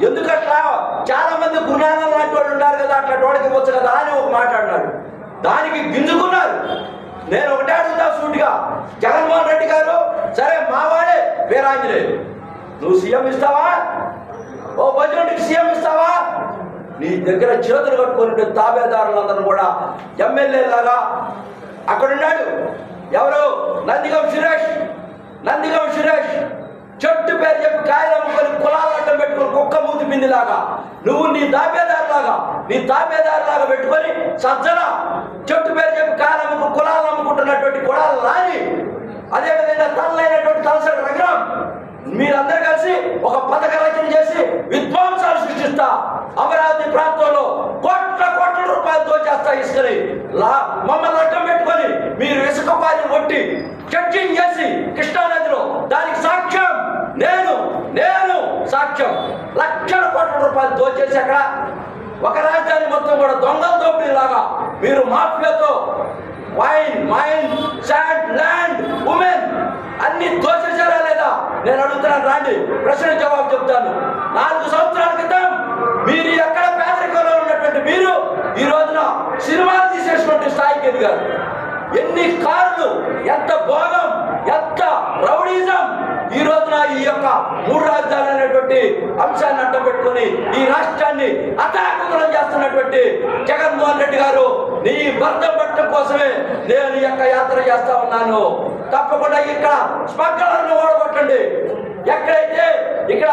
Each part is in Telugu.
ఎందుకట్లా చాలా మంది గురునాథం లాంటి వాళ్ళు ఉన్నారు కదా అట్లా వాడికి ఇవ్వచ్చు కదా అని ఒక మాట అన్నాడు దానికి గింజుకున్నారు నేను ఒకటే అడుగుతా సూటిగా జగన్మోహన్ రెడ్డి గారు సరే మావాడే వీరాంజనేయులు నువ్వు సీఎం ఇస్తావా ఓ భజనుడికి సీఎం ఇస్తావా నీ దగ్గర చేతులు కట్టుకుని తాబేదారులందరూ కూడా ఎమ్మెల్యే లాగా అక్కడున్నాడు ఎవరు నందిగం సురేష్ నందిగం సురేష్ చెట్టు పేరు చెప్పి కాయలు అమ్ముకొని కులాలు అడ్డం పెట్టుకొని కుక్క మూతి పిందిలాగా నువ్వు నీ దాబేదారులాగా నీ దాబేదారులాగా పెట్టుకొని సజ్జన చెట్టు పేరు చెప్పి కాయలు అమ్ముకు కులాలు అమ్ముకుంటున్నటువంటి కులాలు లాని అదేవిధంగా తనలైనటువంటి తలసరి రగ్రం మీరందరూ కలిసి ఒక పథక రచన చేసి విధ్వంసాలు సృష్టిస్తా అమరావతి ప్రాంతంలో కోట్ల కోట్ల రూపాయలు దోచేస్తా ఇసుకని లా మమ్మల్ని అడ్డం పెట్టుకొని మీరు ఇసుక పారి కొట్టి చర్చింగ్ చేసి కృష్ణానదిలో దానికి సాక్ష్యం నేను నేను సాక్ష్యం లక్షల కోట్ల రూపాయలు దోచేసి అక్కడ ఒక రాజధాని మొత్తం కూడా దొంగల దోపిడీ లాగా మీరు మాఫియాతో wine mine sand land women అన్ని దోషించారా లేదా నేను అడుగుతున్నాను రాండి ప్రశ్న జవాబు చెప్తాను నాలుగు సంవత్సరాల క్రితం మీరు ఎక్కడ పేదరికంలో ఉన్నటువంటి మీరు ఈ రోజున సినిమాలు తీసేసినటువంటి స్థాయికి ఎదిగారు ఎన్ని కార్లు ఎంత భోగం ఎంత రౌడీజం ఈ రోజున ఈ యొక్క మూడు రాజధానులు అనేటువంటి అంశాన్ని అడ్డం పెట్టుకొని ఈ రాష్ట్రాన్ని అతాకులం చేస్తున్నటువంటి జగన్మోహన్ రెడ్డి గారు నీ భర్త పట్టడం కోసమే నేను ఈ యొక్క యాత్ర చేస్తా ఉన్నాను తప్పకుండా ఇక్కడ స్మగ్లర్ను ఓడగొట్టండి ఎక్కడైతే ఇక్కడ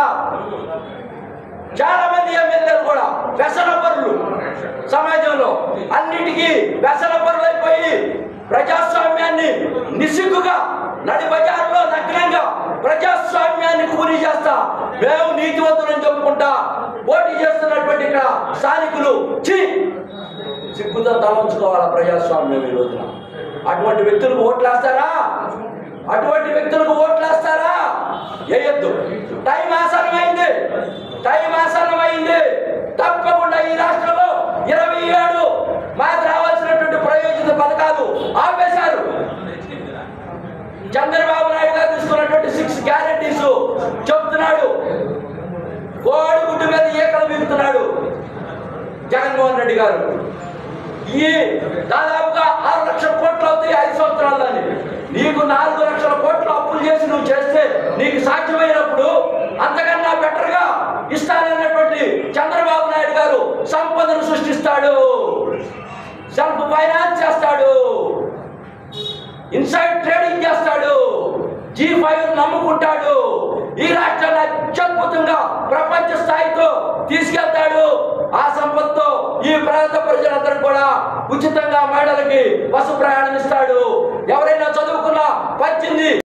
చాలా మంది ఎమ్మెల్యేలు కూడా వ్యసన పరులు సమాజంలో అన్నిటికీ వ్యసన పరులు అయిపోయి ప్రజాస్వామ్యాన్ని నిసిగ్గుగా నడి బజార్లో నగ్నంగా ప్రజాస్వామ్యాన్ని కూలి చేస్తా మేము నీతివంతులని చెప్పుకుంటా పోటీ చేస్తున్నటువంటి ఇక్కడ స్థానికులు ఛీ సిగ్గుతో తలంచుకోవాలా ప్రజాస్వామ్యం ఈ రోజున అటువంటి వ్యక్తులకు ఓట్లేస్తారా అటువంటి వ్యక్తులకు ఓట్లేస్తారా వేయద్దు టైం ఆసనమైంది టైం ఆసనమైంది తప్పకుండా ఈ రాష్ట్రంలో ఇరవై ఏడు మాకు రావాల్సినటువంటి ప్రయోజన పథకాలు ఆపేశారు చంద్రబాబు నాయుడు గారు తీసుకున్నటువంటి సిక్స్ గ్యారెంటీస్ చెప్తున్నాడు కోడిగుడ్డు మీద ఏకలు బిగుతున్నాడు జగన్మోహన్ రెడ్డి గారు ఈ దాదాపుగా ఆరు లక్షల కోట్లు అవుతాయి ఐదు సంవత్సరాలని నీకు నాలుగు లక్షల కోట్లు అప్పులు చేసి నువ్వు చేస్తే నీకు సాధ్యమైనప్పుడు అంతకన్నా బెటర్ గా ఇస్తానన్నటువంటి చంద్రబాబు నాయుడు గారు సంపదను సృష్టిస్తాడు సెల్ఫ్ ఫైనాన్స్ చేస్తాడు ఇన్సైడ్ ట్రేడింగ్ చేస్తాడు జీ ఫైవ్ నమ్ముకుంటాడు ఈ రాష్ట్రాన్ని అత్యద్భుతంగా ప్రపంచ స్థాయితో తీసుకెళ్తాడు ఆ సంపత్తో ఈ ప్రాంత ప్రజలందరూ కూడా ఉచితంగా మహిళలకి బస్సు ప్రయాణం ఇస్తాడు ఎవరైనా చదువుకున్న పచ్చింది